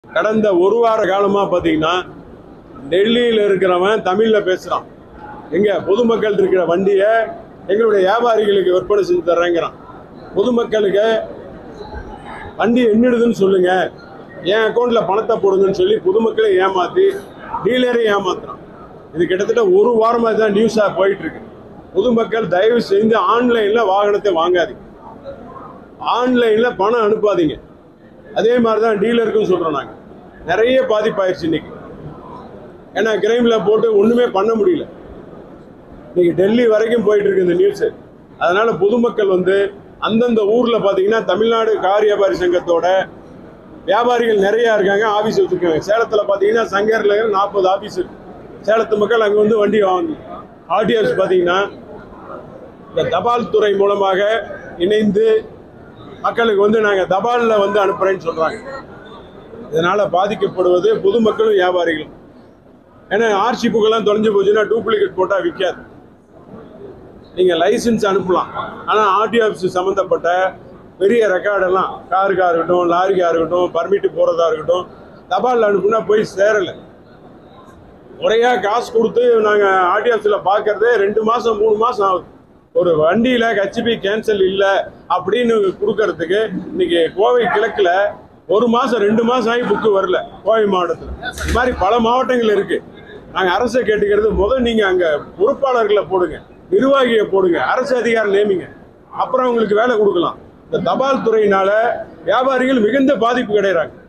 கடந்த ஒரு வார காலமா பாத்தீங்கன்னா டெல்லியில இருக்கிறவன் தமிழ்ல பேசுறான் எங்க பொதுமக்கள் இருக்கிற வண்டியை எங்களுடைய வியாபாரிகளுக்கு விற்பனை செஞ்சு தர்றேங்கிறான் பொதுமக்களுக்கு வண்டி என்னிடுதுன்னு சொல்லுங்க என் அக்கௌண்ட்ல பணத்தை போடுங்கன்னு சொல்லி பொதுமக்களை ஏமாத்தி டீலரை ஏமாத்துறான் இது கிட்டத்தட்ட ஒரு வாரமா தான் நியூஸா போயிட்டு இருக்கு பொதுமக்கள் தயவு செய்து ஆன்லைன்ல வாகனத்தை வாங்காதீங்க ஆன்லைன்ல பணம் அனுப்பாதீங்க அதே மாதிரி தான் டீலருக்கும் சொல்றோம் நாங்க நிறைய பாதிப்பாயிருச்சு இன்னைக்கு ஏன்னா கிரைம்ல போட்டு ஒண்ணுமே பண்ண முடியல இன்னைக்கு டெல்லி வரைக்கும் போயிட்டு இருக்கு இந்த நியூஸ் அதனால பொதுமக்கள் வந்து அந்தந்த ஊர்ல பாத்தீங்கன்னா தமிழ்நாடு கார் வியாபாரி சங்கத்தோட வியாபாரிகள் நிறைய இருக்காங்க ஆபீஸ் வச்சிருக்காங்க சேலத்துல பாத்தீங்கன்னா சங்கர்ல நாற்பது ஆபீஸ் இருக்கு சேலத்து மக்கள் அங்க வந்து வண்டி வாங்கி ஆர்டிஎஸ் பாத்தீங்கன்னா இந்த தபால் துறை மூலமாக இணைந்து மக்களுக்கு வந்து நாங்க தபால்ல வந்து அனுப்புறேன்னு சொல்றாங்க இதனால பாதிக்கப்படுவது பொதுமக்களும் வியாபாரிகளும் ஏன்னா ஆர்சி புக்கெல்லாம் தொலைஞ்சு போச்சுன்னா டூப்ளிகேட் போட்டா விற்காது நீங்க லைசன்ஸ் அனுப்பலாம் ஆனா ஆர்டிஓ ஆஃபீஸ் சம்பந்தப்பட்ட பெரிய ரெக்கார்டெல்லாம் காருக்கா இருக்கட்டும் லாரிக்கா இருக்கட்டும் பர்மிட் போறதா இருக்கட்டும் தபால் அனுப்புனா போய் சேரல முறையா காசு கொடுத்து நாங்க ஆர்டிஓ ஆஃபீஸ்ல பாக்குறதே ரெண்டு மாசம் மூணு மாசம் ஆகுது ஒரு வண்டியில ஹெச்பி கேன்சல் இல்ல அப்படின்னு கொடுக்கறதுக்கு இன்னைக்கு கோவை கிழக்குல ஒரு மாசம் ரெண்டு மாசம் ஆகி புக்கு வரல கோவை மாவட்டத்தில் இது மாதிரி பல மாவட்டங்கள் இருக்கு நாங்க அரசை கேட்டுக்கிறது முதல் நீங்க அங்க பொறுப்பாளர்களை போடுங்க நிர்வாகியை போடுங்க அரசு அதிகாரம் நியமிங்க அப்புறம் அவங்களுக்கு வேலை கொடுக்கலாம் இந்த தபால் துறையினால வியாபாரிகள் மிகுந்த பாதிப்பு கிடைறாங்க